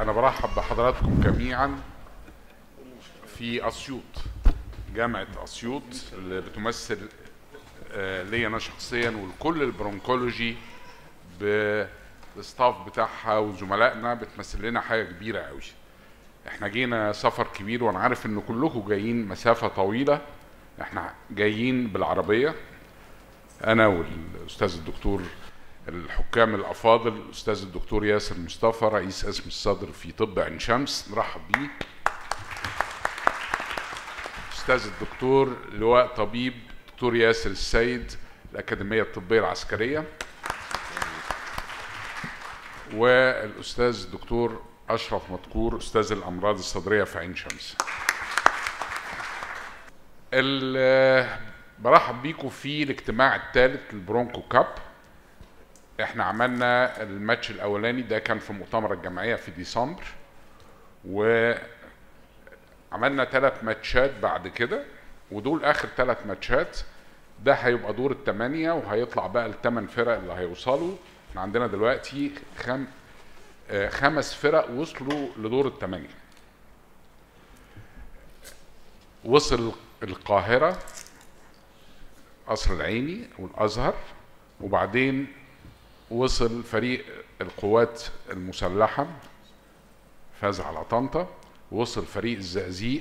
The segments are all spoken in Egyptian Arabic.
أنا برحب بحضراتكم جميعا في أسيوط جامعة أسيوط اللي بتمثل آه، لي أنا شخصيا ولكل البرونكولوجي بالستاف بتاعها وزملائنا بتمثل لنا حاجة كبيرة قوي احنا جينا سفر كبير وانا عارف ان كلكم جايين مسافة طويلة احنا جايين بالعربية انا والاستاذ الدكتور الحكام الافاضل الاستاذ الدكتور ياسر مصطفى رئيس قسم الصدر في طب عين شمس نرحب بيه استاذ الدكتور لواء طبيب دكتور ياسر السيد الاكاديميه الطبيه العسكريه والاستاذ الدكتور اشرف مدكور استاذ الامراض الصدريه في عين شمس ال- برحب بيكم في الاجتماع الثالث للبرونكو كاب احنا عملنا الماتش الاولاني ده كان في مؤتمر الجمعيه في ديسمبر وعملنا ثلاث ماتشات بعد كده ودول اخر ثلاث ماتشات ده هيبقى دور الثمانيه وهيطلع بقى الثمان فرق اللي هيوصلوا احنا عندنا دلوقتي خم... آه، خمس فرق وصلوا لدور الثمانيه وصل القاهره قصر العيني والازهر وبعدين وصل فريق القوات المسلحة فاز على طنطا وصل فريق الزقازيق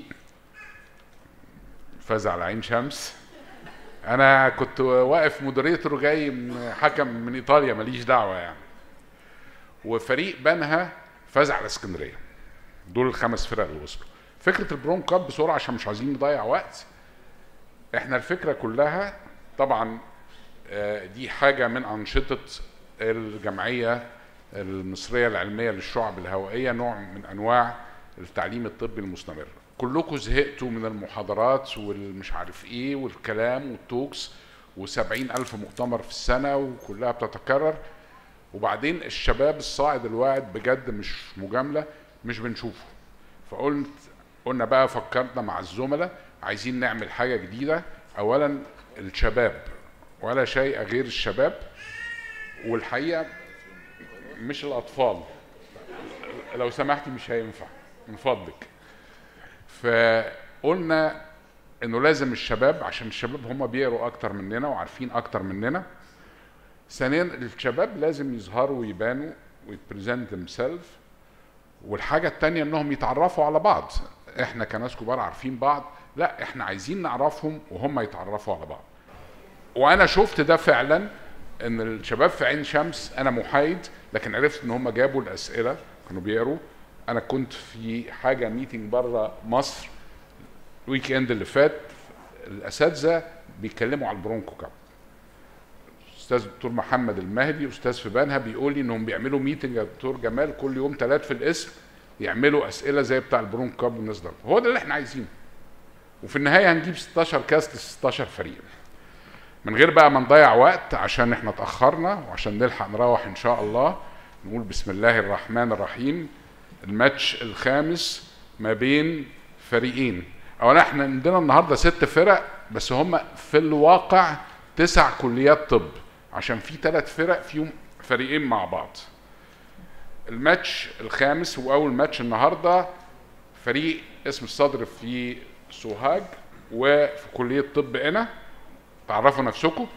فاز على عين شمس انا كنت واقف مودريتور جاي من حكم من ايطاليا ماليش دعوه يعني وفريق بنها فاز على اسكندريه دول الخمس فرق اللي وصلوا فكره البرون كاب بسرعه عشان مش عايزين نضيع وقت احنا الفكره كلها طبعا آه، دي حاجه من انشطه الجمعيه المصريه العلميه للشعب الهوائيه نوع من انواع التعليم الطبي المستمر كلكم زهقتوا من المحاضرات والمش عارف ايه والكلام والتوكس وسبعين ألف مؤتمر في السنة وكلها بتتكرر وبعدين الشباب الصاعد الواعد بجد مش مجاملة مش بنشوفه فقلت قلنا بقى فكرنا مع الزملاء عايزين نعمل حاجة جديدة أولا الشباب ولا شيء غير الشباب والحقيقة مش الأطفال لو سمحتي مش هينفع من فضلك فقلنا انه لازم الشباب عشان الشباب هم بيقروا اكتر مننا وعارفين اكتر مننا ثانيا الشباب لازم يظهروا ويبانوا ويبريزنت themselves والحاجة التانية انهم يتعرفوا على بعض احنا كناس كبار عارفين بعض لا احنا عايزين نعرفهم وهم يتعرفوا على بعض وانا شفت ده فعلا ان الشباب في عين شمس انا محايد لكن عرفت ان هم جابوا الاسئله كانوا بيقروا انا كنت في حاجه ميتنج بره مصر الويك اند اللي فات الاساتذه بيتكلموا على البرونكو كاب استاذ الدكتور محمد المهدي استاذ في بنها بيقول لي انهم بيعملوا ميتنج يا دكتور جمال كل يوم ثلاث في القسم يعملوا اسئله زي بتاع البرونكو كاب والناس ده هو ده اللي احنا عايزينه وفي النهايه هنجيب 16 كاس ل 16 فريق من غير بقى ما نضيع وقت عشان احنا اتاخرنا وعشان نلحق نروح ان شاء الله نقول بسم الله الرحمن الرحيم الماتش الخامس ما بين فريقين اولا احنا عندنا النهارده ست فرق بس هم في الواقع تسع كليات طب عشان في ثلاث فرق فيهم فريقين مع بعض الماتش الخامس هو اول ماتش النهارده فريق اسم الصدر في سوهاج وفي كليه طب هنا تعرفوا نفسكم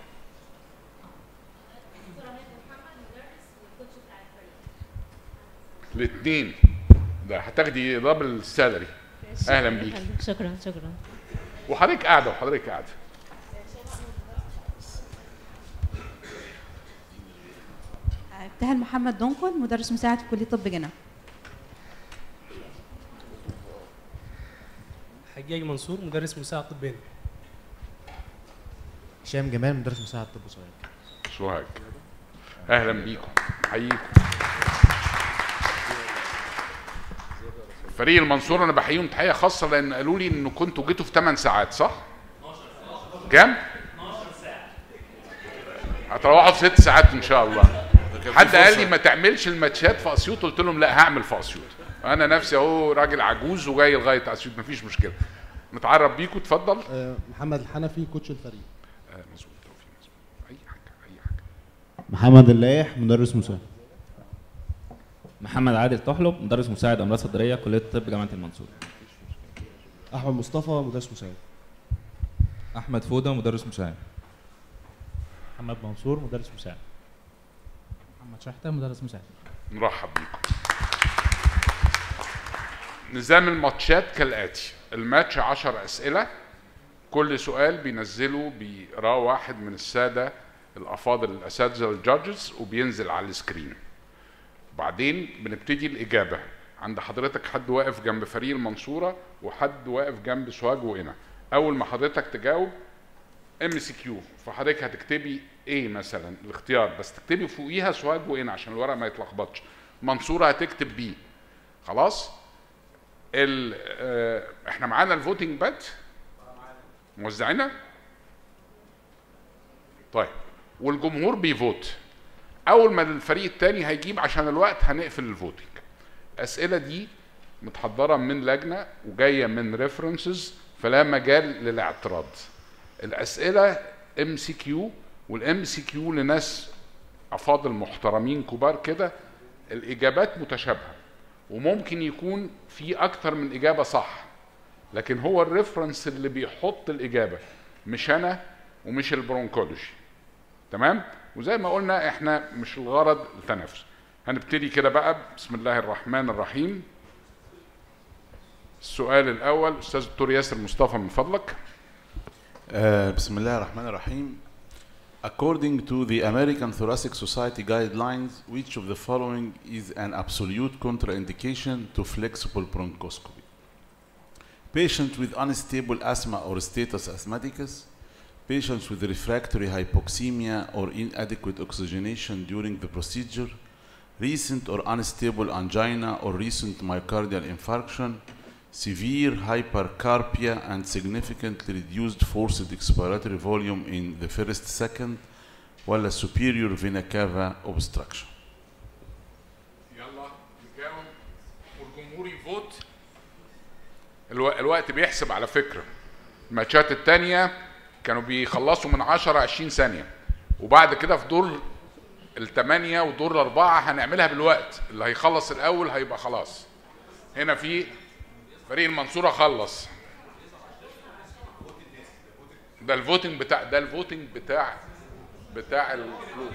الاثنين ده هتاخدي دبل سالري اهلا بيكي شكرا شكرا وحضرتك قاعده وحضرتك قاعده ابتهال محمد دونكون مدرس مساعد في كليه طب جنة حجاج منصور مدرس مساعد طب هنا هشام جمال مدرس مساعد طب سوهاج سوهاج اهلا بيكم حييكم فريق المنصوره انا بحييهم تحيه خاصه لان قالوا لي ان كنتوا جيتوا في 8 ساعات صح؟ كام؟ 12 ساعه هتروحوا في 6 ساعات ان شاء الله حد قال لي ما تعملش الماتشات في اسيوط قلت لهم لا هعمل في اسيوط انا نفسي اهو راجل عجوز وجاي لغايه اسيوط مفيش مشكله نتعرف بيكم اتفضل آه، محمد الحنفي كوتش الفريق آه مظبوط توفيق مظبوط اي حاجه اي حاجه محمد اللايح مدرس مساعد محمد عادل طحلب مدرس مساعد امراض صدريه كليه الطب جامعه المنصوره احمد مصطفى مدرس مساعد احمد فوده مدرس مساعد محمد منصور مدرس مساعد محمد شحته مدرس مساعد نرحب بيكم نظام الماتشات كالآتي الماتش 10 أسئلة كل سؤال بينزله بيقراه واحد من السادة الأفاضل الأساتذة الجادجز وبينزل على السكرين بعدين بنبتدي الإجابة عند حضرتك حد واقف جنب فريق المنصورة وحد واقف جنب سوهاج وقنا أول ما حضرتك تجاوب ام سي كيو فحضرتك هتكتبي ايه مثلا الاختيار بس تكتبي فوقيها سوهاج وقنا عشان الورق ما يتلخبطش منصورة هتكتب بي خلاص ال آه، احنا معانا الفوتنج باد موزعينها طيب والجمهور بيفوت اول ما الفريق التاني هيجيب عشان الوقت هنقفل الفوتنج الاسئله دي متحضره من لجنه وجايه من ريفرنسز فلا مجال للاعتراض الاسئله ام سي كيو والام سي كيو لناس افاضل محترمين كبار كده الاجابات متشابهه وممكن يكون في اكتر من اجابه صح لكن هو الريفرنس اللي بيحط الاجابه مش انا ومش البرونكولوجي تمام وزي ما قلنا احنا مش الغرض التنافس هنبتدي كده بقى بسم الله الرحمن الرحيم السؤال الاول استاذ الدكتور ياسر مصطفى من فضلك Uh, بسم الله الرحمن الرحيم. According to the American Thoracic Society guidelines, which of the following is an absolute contraindication to flexible bronchoscopy? Patient with unstable asthma or status asthmaticus, patients with refractory hypoxemia or inadequate oxygenation during the procedure, recent or unstable angina or recent myocardial infarction, severe hypercarpia and significantly reduced forced expiratory volume in the first second ولا superior vena cava obstruction يلا نجاوب والجمهور يفوت الو... الوقت بيحسب على فكره الماتشات التانية كانوا بيخلصوا من 10 20 ثانيه وبعد كده في دور الثمانية ودور الأربعة هنعملها بالوقت اللي هيخلص الأول هيبقى خلاص هنا في فريق المنصورة خلص ده الفوتنج بتاع ده الفوتنج بتاع بتاع ال...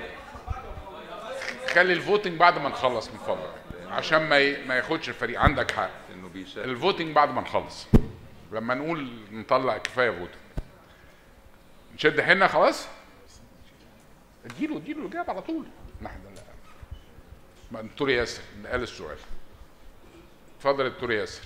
خلي الفوتنج بعد ما نخلص من فضلك عشان ما ي... ما ياخدش الفريق عندك حق انه بيشارك الفوتنج بعد ما نخلص لما نقول نطلع كفايه فوتنج نشد حنا خلاص اديله اديله الاجابه على طول نحن لا ما دكتور ياسر اللي قال السؤال اتفضل يا دكتور ياسر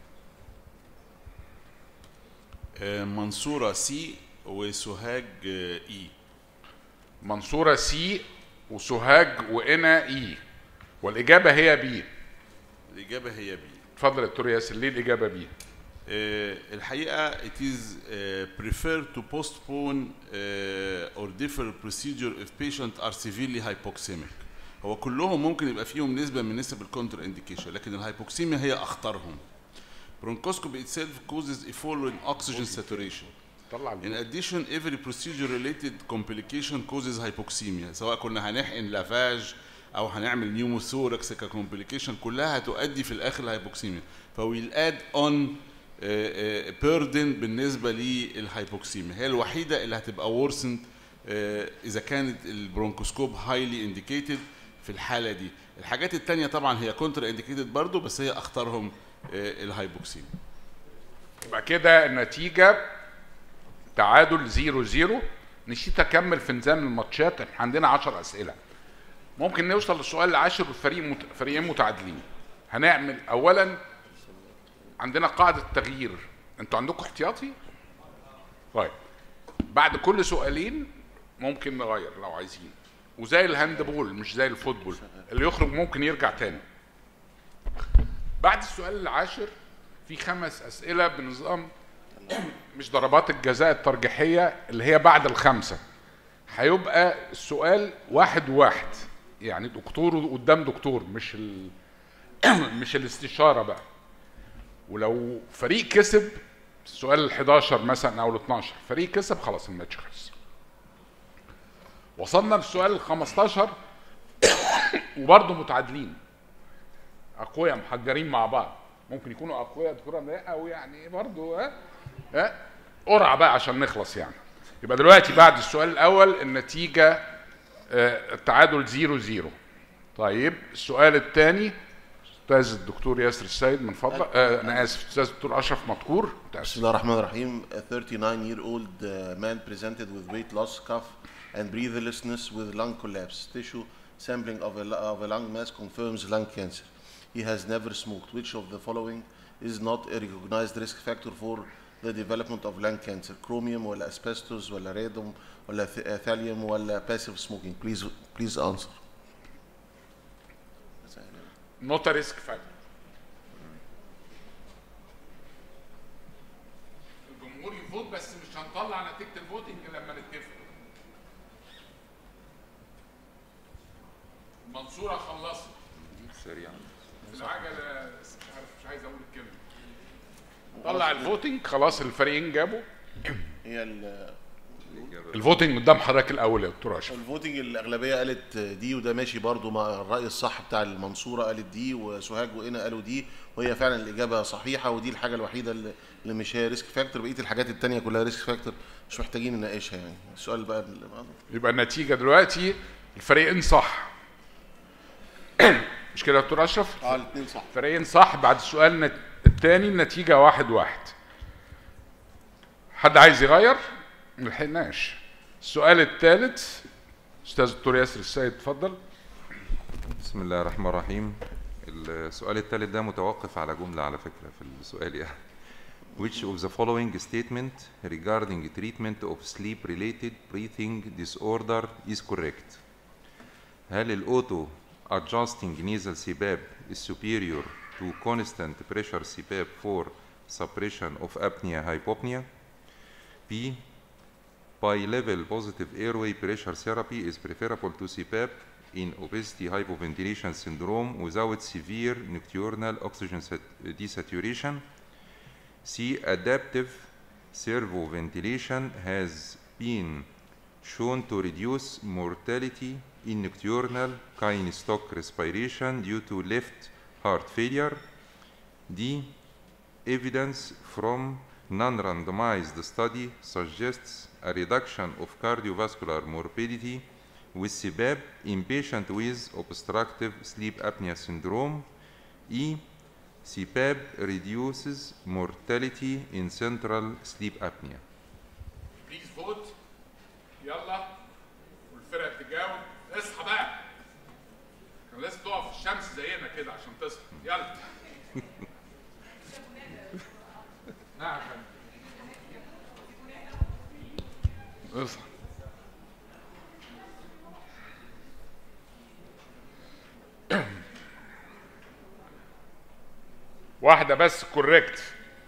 آه، منصورة سي وسوهاج آه، اي منصوره سي وسوهاج وقنا اي والاجابه هي بي الإجابة هي بي اتفضل يا دكتور ياسر ليه الاجابه بي آه، الحقيقة it is uh, preferred to postpone uh, or defer procedure if patients are severely hypoxemic. هو كلهم ممكن يبقى فيهم نسبة من نسب الكونتر انديكيشن لكن الهايبوكسيميا هي أخطرهم. Bronchoscopy itself causes a fall in oxygen saturation. طلع In addition, every procedure related complication causes hypoxemia سواء كنا هنحقن لافاج او هنعمل نيوموثوركس ككومبليكيشن كلها هتؤدي في الاخر لهايبوكسيميا فويل اد اون بيردن بالنسبه للهايبوكسيميا هي الوحيده اللي هتبقى وورسن اذا كانت البرونكوسكوب هايلي انديكيتد في الحاله دي الحاجات التانية طبعا هي كونتر انديكيتد برضو بس هي اخطرهم آه، الهايبوكسيميا يبقى كده النتيجه تعادل 0 0 نسيت اكمل في نظام الماتشات احنا عندنا 10 اسئله ممكن نوصل للسؤال العاشر والفريق مت... فريقين متعادلين هنعمل اولا عندنا قاعده تغيير انتوا عندكم احتياطي طيب بعد كل سؤالين ممكن نغير لو عايزين وزي الهاندبول مش زي الفوتبول اللي يخرج ممكن يرجع تاني بعد السؤال العاشر في خمس اسئله بنظام مش ضربات الجزاء الترجيحيه اللي هي بعد الخمسه هيبقى السؤال واحد وواحد يعني دكتور قدام دكتور مش ال... مش الاستشاره بقى ولو فريق كسب السؤال ال 11 مثلا او ال 12 فريق كسب خلاص الماتش خلص وصلنا للسؤال ال 15 وبرضه متعادلين اقوياء محجرين مع بعض ممكن يكونوا اقوياء دكتوره لا او يعني برضه ها ها قرعه بقى عشان نخلص يعني يبقى دلوقتي بعد السؤال الاول النتيجه آه، التعادل زيرو زيرو طيب السؤال الثاني استاذ الدكتور ياسر السيد من فضلك آه انا اسف استاذ الدكتور اشرف مذكور بسم متاسف الله الرحمن الرحيم. A 39 year old uh, man presented with weight loss, cough, and breathlessness with lung collapse. Tissue sampling of a, lu- of a lung mass confirms lung cancer. He has never smoked. Which of the following is not a recognized risk factor for the development of lung cancer? Chromium ولا asbestos ولا radium ولا th- uh, thallium ولا passive smoking? Please, please answer. نوت ريسك فاكتور الجمهور يفوت بس مش هنطلع نتيجه الفوتنج لما نتفق المنصوره خلصت سريعا في العجله مش عارف مش عايز اقول الكلمه طلع الفوتنج خلاص الفريقين جابوا هي ال- الفوتنج قدام حضرتك الاول يا دكتور اشرف الفوتنج الاغلبيه قالت دي وده ماشي برضو مع الراي الصح بتاع المنصوره قالت دي وسوهاج وقنا قالوا دي وهي فعلا الاجابه صحيحه ودي الحاجه الوحيده اللي اللي مش هي ريسك فاكتور بقيه الحاجات التانية كلها ريسك فاكتور مش محتاجين نناقشها يعني السؤال بقى اللي بعده. يبقى النتيجه دلوقتي الفريقين صح مش كده يا دكتور اشرف؟ اه الاثنين صح فريقين صح بعد السؤال النت- التاني النتيجة واحد واحد حد عايز يغير؟ ملحقناش السؤال الثالث استاذ الدكتور ياسر السيد اتفضل بسم الله الرحمن الرحيم السؤال الثالث ده متوقف على جملة على فكرة في السؤال يعني Which of the following statement regarding treatment of sleep related breathing disorder is correct? هل الأوتو adjusting nasal CPAP is superior to constant pressure CPAP for suppression of apnea hypopnea? B. Bi-level positive airway pressure therapy is preferable to CPAP in obesity hypoventilation syndrome without severe nocturnal oxygen sat- desaturation. C. Adaptive servoventilation has been shown to reduce mortality in nocturnal Kine-Stock respiration due to left heart failure. D. Evidence from non-randomized study suggests a reduction of cardiovascular morbidity with CPAP in patient with obstructive sleep apnea syndrome. E. CPAP reduces mortality in central sleep apnea. بليز فوت يلا والفرق تجاوب اصحى بقى كان لازم تقف في الشمس زينا كده عشان تصحى يلا نعم يا فندم. اصحى واحدة بس كوريكت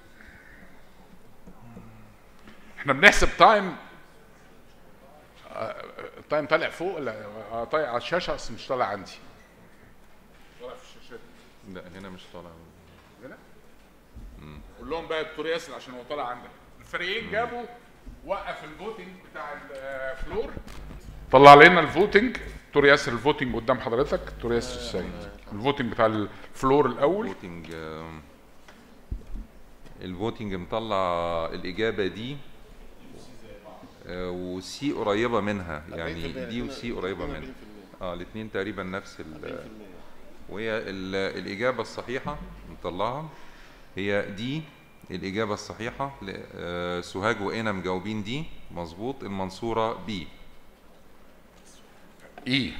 احنا بنحسب تايم آه، التايم طالع فوق ولا آه، طالع على الشاشة اصل مش طالع عندي طالع في الشاشات لا هنا مش طالع هنا قول لهم بقى الدكتور ياسر عشان هو طالع عندك الفريقين جابوا وقف الفوتنج بتاع الفلور طلع لنا الفوتنج دكتور ياسر الفوتنج قدام حضرتك دكتور ياسر السيد الفوتنج بتاع الفلور الاول الفوتنج آم، الفوتنج مطلع الإجابة دي آه، وسي قريبة منها يعني دي وسي قريبة منها اه الاثنين تقريبا نفس ال وهي ال- الإجابة الصحيحة مطلعها هي دي الإجابة الصحيحة ل- آه، سوهاج وإنا مجاوبين دي مظبوط المنصورة بي اي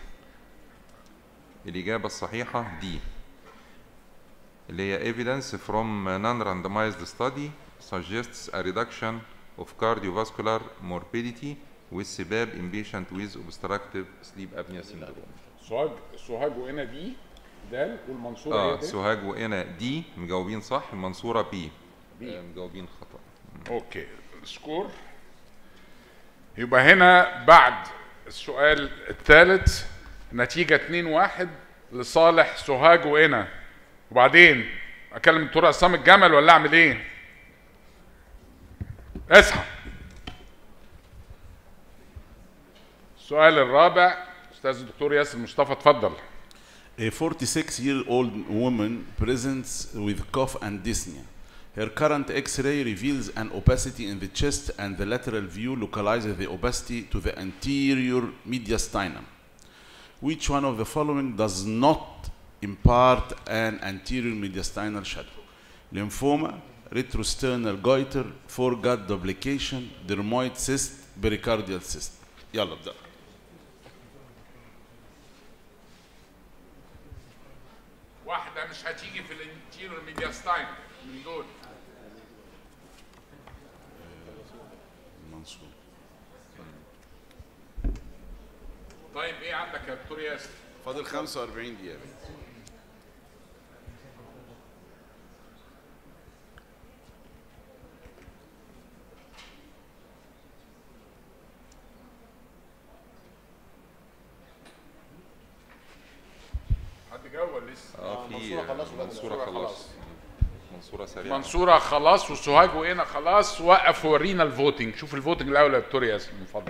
الإجابة الصحيحة دي اللي هي evidence from a non-randomized study suggests a reduction of cardiovascular morbidity with CPAP in patient with obstructive sleep apnea syndrome. سوهاج سوهاج وهنا دي دال والمنصوره اه هي دي سوهاج وإنا دي مجاوبين صح المنصورة بي بي. آه، مجاوبين خطأ اوكي سكور يبقى هنا بعد السؤال الثالث نتيجة 2 1 لصالح سوهاج وإنا وبعدين اكلم الدكتور عصام الجمل ولا اعمل ايه؟ اصحى السؤال الرابع استاذ الدكتور ياسر مصطفى اتفضل A 46 year old woman presents with cough and dyspnea. Her current x ray reveals an opacity in the chest, and the lateral view localizes the opacity to the anterior mediastinum. Which one of the following does not impart an anterior mediastinal shadow? Lymphoma, retrosternal goiter, foregut duplication, dermoid cyst, pericardial cyst. يلا ابدأ. واحدة مش هتيجي في الانتيريور ميدياستاين من دول منصور. طيب ايه عندك يا دكتور ياسر؟ فاضل 45 دقيقة. حد جاوب ولا لسه؟ اه في منصورة خلاص ولا منصورة منصورة خلاص خلاص. منصورة سريعة منصورة خلاص وسوهاج وقنا خلاص وقف ورينا الفوتنج شوف الفوتنج الاول يا دكتور ياسر من فضلك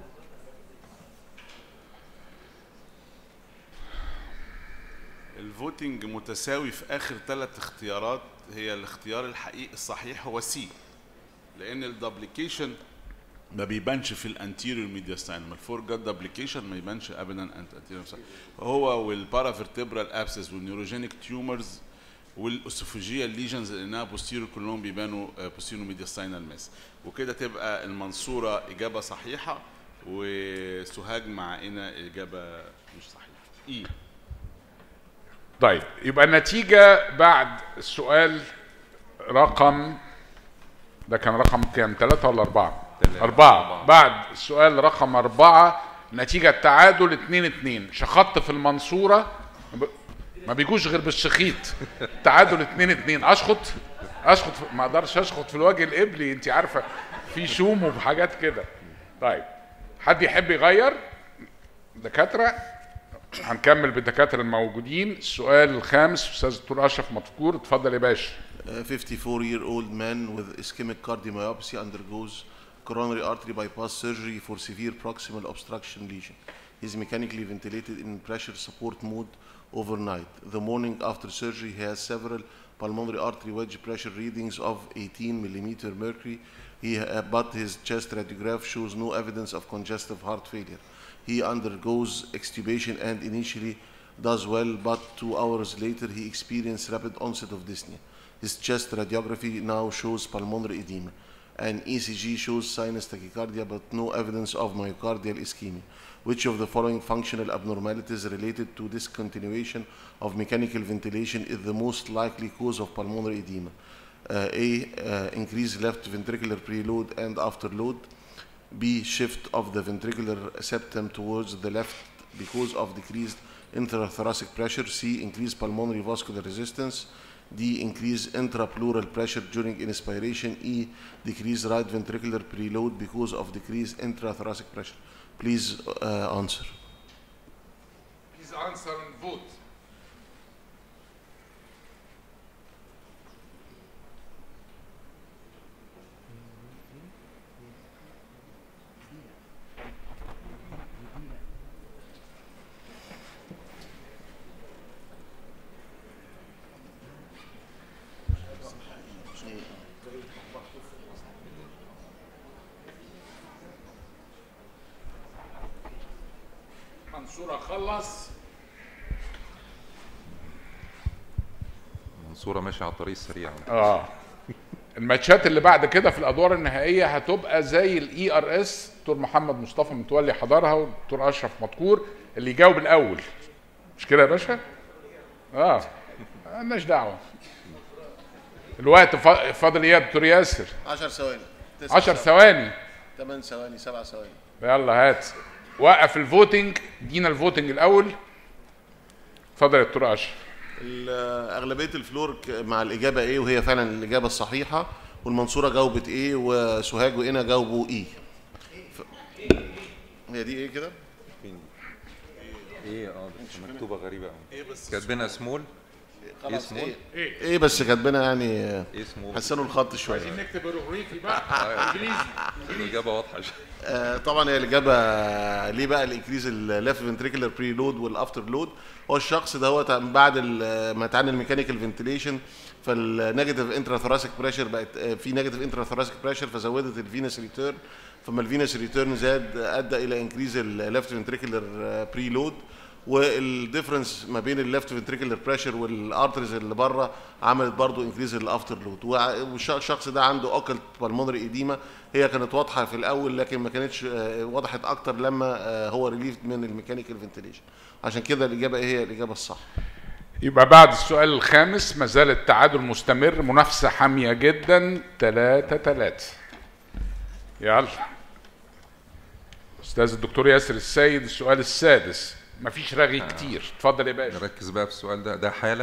الفوتنج متساوي في اخر ثلاث اختيارات هي الاختيار الحقيقي الصحيح هو سي لان الدبليكيشن ما بيبانش في الانتيريور ميدياستاينم الفور جاد دبليكيشن ما يبانش ابدا انت انتيريور هو والبارافيرتبرال ابسس والنيوروجينيك تيومرز والاسوفوجيال ليجنز لانها بوستيريور كلهم بيبانوا بوستيريور ميدياستاينال ماس وكده تبقى المنصوره اجابه صحيحه وسوهاج مع انا اجابه مش صحيحه اي طيب يبقى النتيجة بعد السؤال رقم ده كان رقم كام؟ ثلاثة ولا أربعة؟ تلاتة. أربعة أربعة. بعد السؤال رقم أربعة نتيجة تعادل اتنين اتنين شخطت في المنصورة ب- ما بيجوش غير بالشخيط تعادل اتنين اتنين أشخط أشخط في- ما أقدرش أشخط في الوجه القبلي أنت عارفة في شوم وحاجات كده طيب حد يحب يغير دكاترة هنكمل بالدكاتره الموجودين السؤال الخامس استاذ دكتور اشرف مذكور اتفضل يا باشا A 54 year old man with ischemic cardiomyopathy undergoes coronary artery bypass surgery for severe proximal obstruction lesion. He is mechanically ventilated in pressure support mode overnight. The morning after surgery, he has several pulmonary artery wedge pressure readings of 18 millimeter mercury. He, uh, but his chest radiograph shows no evidence of congestive heart failure. He undergoes extubation and initially does well, but two hours later he experienced rapid onset of dyspnea. His chest radiography now shows pulmonary edema. An ECG shows sinus tachycardia, but no evidence of myocardial ischemia. Which of the following functional abnormalities related to discontinuation of mechanical ventilation is the most likely cause of pulmonary edema? Uh, A. Uh, increased left ventricular preload and afterload. B. Shift of the ventricular septum towards the left because of decreased intrathoracic pressure. C. Increased pulmonary vascular resistance. D. Increased intrapleural pressure during inspiration. E. Decreased right ventricular preload because of decreased intrathoracic pressure. Please uh, answer. Please answer and vote. منصور خلص منصورة ماشية على الطريق السريع اه الماتشات اللي بعد كده في الادوار النهائيه هتبقى زي الاي ار اس دكتور محمد مصطفى متولي حضرها والدكتور اشرف مذكور اللي يجاوب الاول مش كده يا باشا؟ اه مالناش دعوه الوقت فا- فاضل ايه يا دكتور ياسر؟ 10 ثواني 10 ثواني 8 ثواني 7 ثواني يلا هات وقف الفوتنج ادينا الفوتنج الاول اتفضل يا دكتور اشرف ال- اغلبيه الفلور ك- مع الاجابه ايه وهي فعلا الاجابه الصحيحه والمنصوره جاوبت ايه وسوهاج وانا جاوبوا ايه ف... هي دي ايه كده ايه اه بس مكتوبة غريبة قوي كاتبينها سمول خلاص اسمه ايه ايه ايه بس كاتبينها يعني آه، اسمه حسنوا الخط شويه عايزين نكتب هيروغليفي بقى انجليزي الإجابة واضحة آه، طبعا هي الاجابه ليه بقى الانكريز الليفت فنتريكولار بري لود والافتر لود هو الشخص ده هو من بعد ال- ما اتعلم الميكانيكال فنتيليشن فالنيجاتيف انترا ثوراسيك بريشر بقت آه، في نيجاتيف انترا ثوراسيك بريشر فزودت الفينس ريتيرن فما الفينس ريتيرن زاد ادى الى انكريز الليفت فنتريكولار بري لود والديفرنس ما بين الليفت فنتريكولار بريشر والارتريز اللي بره عملت برضو انكريز الافتر لود والشخص ده عنده اوكلت بالمونري ايديما هي كانت واضحه في الاول لكن ما كانتش آه، وضحت اكتر لما آه، هو ريليف من الميكانيكال فنتيليشن عشان كده الاجابه ايه هي الاجابه الصح يبقى بعد السؤال الخامس ما زال التعادل مستمر منافسة حامية جدا تلاتة تلاتة يلا أستاذ الدكتور ياسر السيد السؤال السادس مفيش رغي كتير اتفضل يا باشا نركز بقى في السؤال ده ده حالة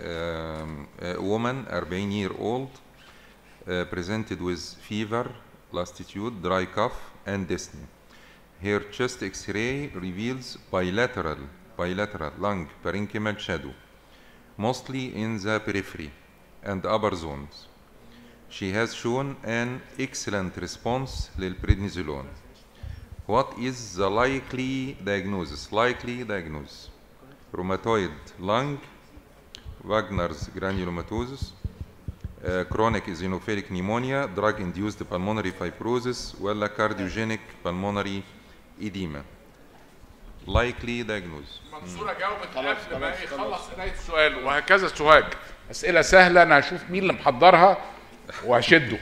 woman 40 year old uh, presented with fever, lassitude, dry cough and dyspnea. Her chest X-ray reveals bilateral bilateral lung parenchymal shadow, mostly in the periphery and upper zones. She has shown an excellent response للبريدنيزولون. What is the likely diagnosis? Likely diagnosis. Rheumatoid lung, Wagner's granulomatosis, uh, chronic eosinophilic pneumonia, drug-induced pulmonary fibrosis, ولا cardiogenic pulmonary edema. Likely diagnosis. منصورة جاوبت قبل ما يخلص قراية السؤال وهكذا سوهاج أسئلة سهلة أنا هشوف مين اللي محضرها وهشده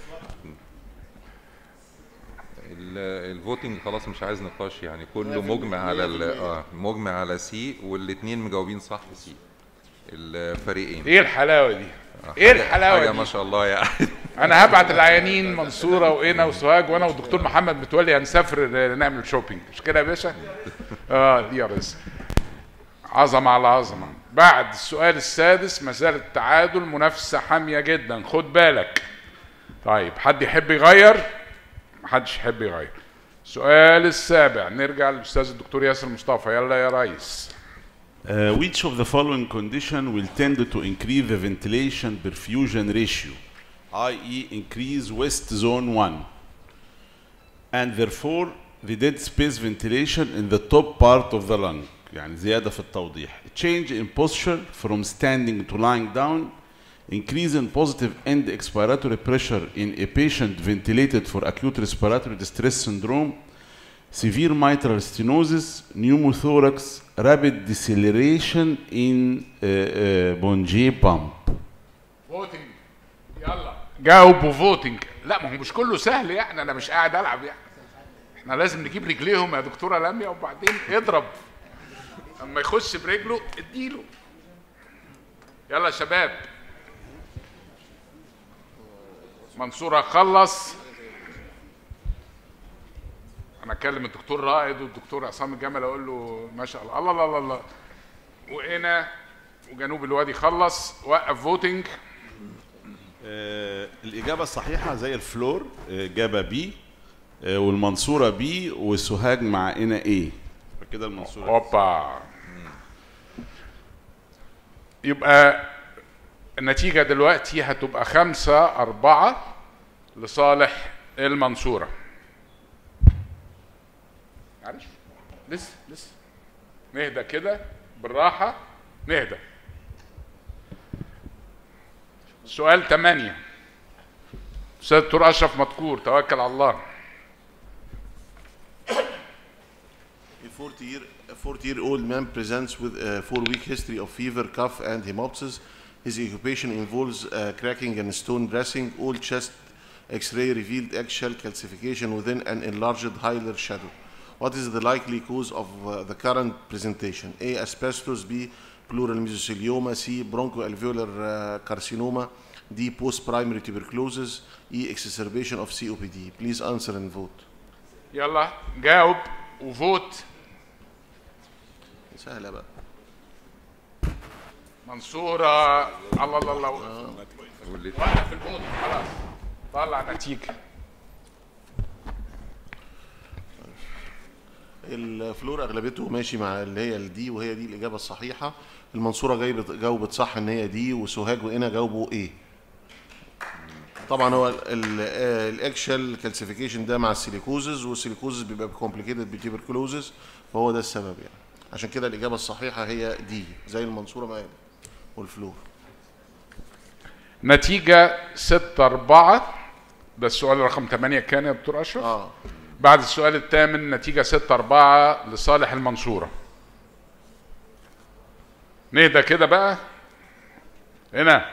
ال- الفوتنج خلاص مش عايز نقاش يعني كله مجمع على ال- اه مجمع على سي والاثنين مجاوبين صح سي الفريقين إيه الحلاوة دي؟ آه، إيه حاجة- الحلاوة حاجه دي؟ ما شاء الله يعني انا هبعت العيانين منصوره وانا وسوهاج وانا والدكتور محمد متولي هنسافر نعمل شوبينج مش كده يا باشا اه يا ريس عظمه على عظمه بعد السؤال السادس ما زال التعادل منافسه حاميه جدا خد بالك طيب حد يحب يغير محدش يحب يغير السؤال السابع نرجع للاستاذ الدكتور ياسر مصطفى يلا يا ريس Uh, which of the following condition will tend to increase the ventilation perfusion ratio, i.e. increase west zone 1, and therefore the dead space ventilation in the top part of the lung, يعني زيادة في التوضيح. Change in posture from standing to lying down, increase in positive end expiratory pressure in a patient ventilated for acute respiratory distress syndrome, severe mitral stenosis, pneumothorax, rapid deceleration in uh, uh, Bonjé pump. فوتنج يلا جاوبوا فوتنج لا ما هو مش كله سهل يعني انا مش قاعد العب يعني احنا لازم نجيب رجليهم يا دكتوره لميا وبعدين اضرب اما يخش برجله اديله يلا يا شباب منصور خلص انا اكلم الدكتور رائد والدكتور عصام الجمل اقول له ما شاء الله الله الله الله, الله. وهنا وجنوب الوادي خلص وقف فوتنج آه، الإجابة الصحيحة زي الفلور آه، إجابة بي آه، والمنصورة بي وسوهاج مع إنا إيه فكده المنصورة هوبا يبقى النتيجة دلوقتي هتبقى خمسة أربعة لصالح المنصورة معلش لسه لسه نهدى كده بالراحة نهدى سؤال ثمانية أستاذ دكتور أشرف مذكور توكل على الله A 40 year, a 40 year old man presents with a four week history of fever, cough, and hemoptysis. His occupation involves uh, cracking and stone dressing. All chest x ray revealed eggshell calcification within an enlarged hilar shadow. What is the likely cause of uh, the current presentation? A. Asbestos. B. Pleural mesothelioma. C. Bronchoalveolar uh, carcinoma. D. Post primary tuberculosis. E. Exacerbation of COPD. Please answer and vote. يلا جاوب وفوت سهلة بقى. منصورة الله الله الله واللي- وقف الفوت خلاص طلع نتيجة الفلور اغلبيته ماشي مع اللي هي الدي وهي دي الاجابه الصحيحه المنصوره جايبت جاوبت صح ان هي دي وسوهاج وإنا جاوبوا ايه طبعا هو الاكشال كالسيفيكيشن ده مع السيليكوزز والسيليكوزز بيبقى كومبليكيتد بتيبركلوزز فهو ده السبب يعني عشان كده الاجابه الصحيحه هي دي زي المنصوره ما قالت والفلور نتيجة 6 4 ده السؤال رقم 8 كان يا دكتور أشرف؟ اه بعد السؤال الثامن نتيجة 6 4 لصالح المنصورة. نهدى كده بقى. هنا.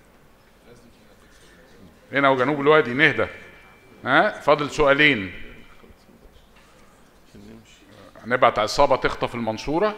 هنا وجنوب الوادي نهدى. ها فاضل سؤالين. هنبعت عصابة تخطف المنصورة.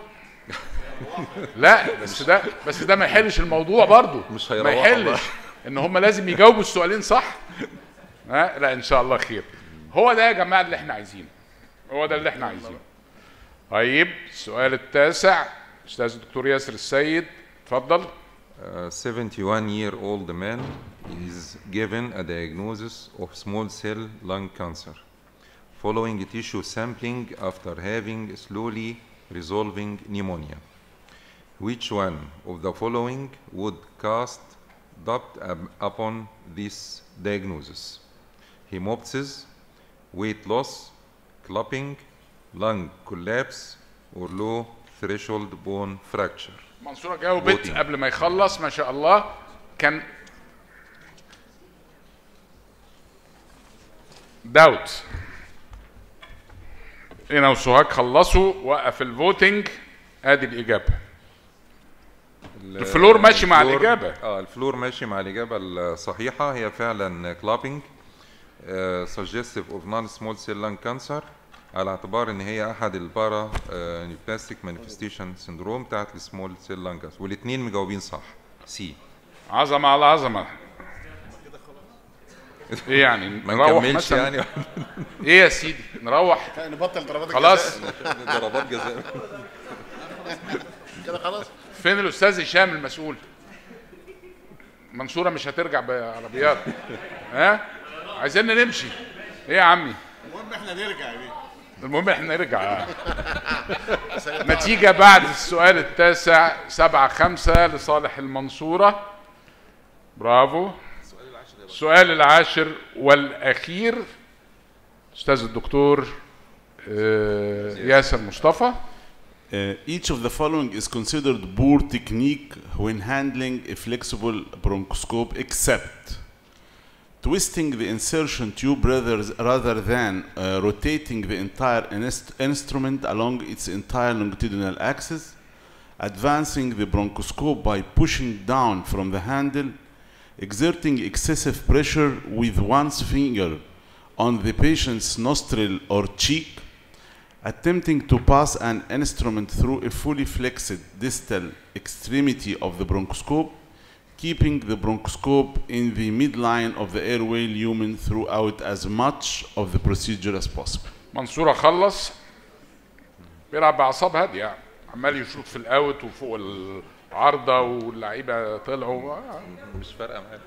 لا بس ده بس ده ما يحلش الموضوع برضو مش ما هيروحوا يحلش بقى. ان هم لازم يجاوبوا السؤالين صح ها لا ان شاء الله خير هو ده يا جماعه اللي احنا عايزينه هو ده اللي احنا عايزينه طيب السؤال التاسع استاذ الدكتور ياسر السيد اتفضل A 71 year old man is given a diagnosis of small cell lung cancer following tissue sampling after having slowly resolving pneumonia. Which one of the following would cast doubt up- upon this diagnosis? Hemoptysis, weight loss, clumping, lung collapse, or low threshold bone fracture? منصوره جاوبت Voting. قبل ما يخلص ما شاء الله كان داوت هنا وسوهاج خلصوا وقف الفوتنج ادي الاجابه الفلور ماشي مع الفلور- الإجابة. اه الفلور ماشي مع الإجابة الصحيحة هي فعلا كلابينج suggestive of non-small cell lung cancer على اعتبار ان هي احد البارا نيوبلاستيك مانيفستيشن سندروم بتاعت السمول سيل لانج كانسر والاثنين مجاوبين صح سي عظمه على عظمه ايه يعني ما نروح نكملش مثلا يعني ايه يا سيدي نروح نبطل ضربات خلاص ضربات جزاء كده خلاص فين الاستاذ هشام المسؤول منصوره مش هترجع بعربيات ها عايزين نمشي ايه يا عمي المهم احنا نرجع يا بيه المهم احنا نرجع نتيجة بعد السؤال التاسع سبعة خمسة لصالح المنصورة برافو السؤال العاشر والأخير أستاذ الدكتور آه، ياسر مصطفى Uh, each of the following is considered poor technique when handling a flexible bronchoscope except twisting the insertion tube rather, rather than uh, rotating the entire inst- instrument along its entire longitudinal axis, advancing the bronchoscope by pushing down from the handle, exerting excessive pressure with one's finger on the patient's nostril or cheek, attempting to pass an instrument through a fully flexed distal extremity of the bronchoscope, keeping the bronchoscope in the midline of the airway lumen throughout as much of the procedure as possible. منصورة خلص بيلعب بأعصاب هادية عمال يشوط في الأوت وفوق العارضة واللعيبة طلعوا آه. مش فارقة معاك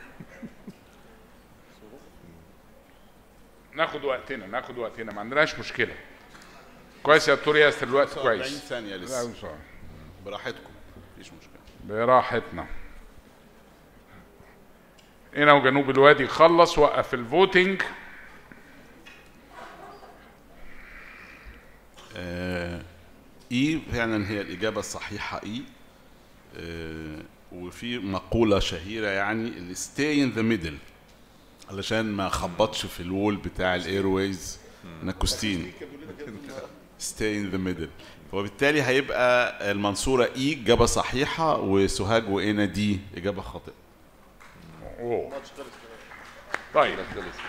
ناخد وقتنا ناخد وقتنا ما عندناش مشكلة كويس يا دكتور ياسر الوقت 40 كويس ثانية لا، لسه مش عارف. براحتكم مفيش مشكلة براحتنا هنا وجنوب الوادي خلص وقف الفوتنج آه، اي فعلا هي الاجابه الصحيحه اي آه، وفي مقوله شهيره يعني اللي stay in the middle علشان ما خبطش في الوول بتاع الايرويز ناكوستين stay in the middle وبالتالي هيبقى المنصوره اي اجابه صحيحه وسوهاج وانا دي اجابه خاطئه أوه. طيب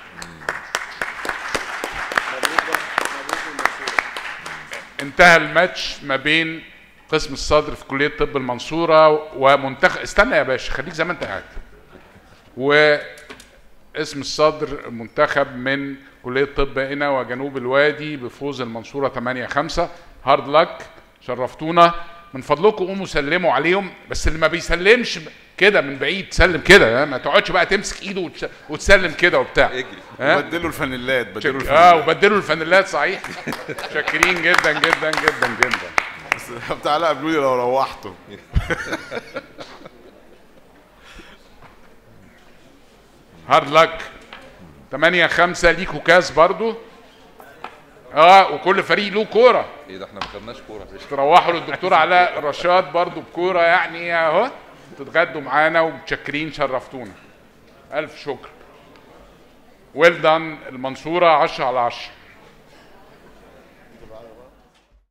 انتهى الماتش ما بين قسم الصدر في كليه طب المنصوره ومنتخب استنى يا باشا خليك زي ما انت قاعد واسم الصدر منتخب من كليه طب هنا وجنوب الوادي بفوز المنصوره 8 5 هارد لك شرفتونا من فضلكم قوموا سلموا عليهم بس اللي ما بيسلمش كده من بعيد سلم كده ها؟ ما تقعدش بقى تمسك ايده وتس- وتسلم كده وبتاع اجري ها؟ بدلوا الفانيلات بدلوا شك... الفانيلات اه وبدلوا الفانيلات صحيح شاكرين جدا جدا جدا جدا بس بتاع لا قبلوني لو روحتوا هارد لك 8 5 ليكوا كاس برضو اه وكل فريق له كوره ايه ده احنا ما خدناش كوره تروحوا للدكتور علاء رشاد برضو بكوره يعني اهو تتغدوا معانا ومتشكرين شرفتونا الف شكر ويل دان المنصوره 10 على 10